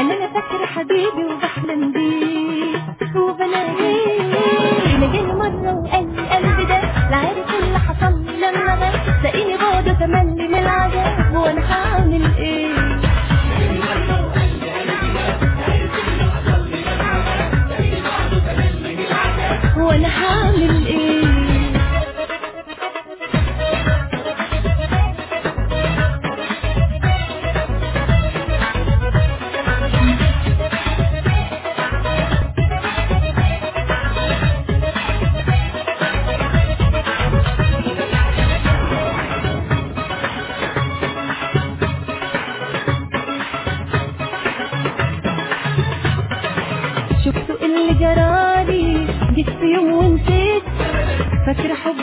انا انا فاكره حبيبي وبحلم بيه وبلاقيه انا جاني مره وقال لي قلبي ده لا عارف اللي حصل لي لما غاب تلاقيني بعده تملي من العذاب وانا هعمل ايه وانا هعمل ايه شفتوا اللي جرالي جيت في يوم ونسيت فاكرة حب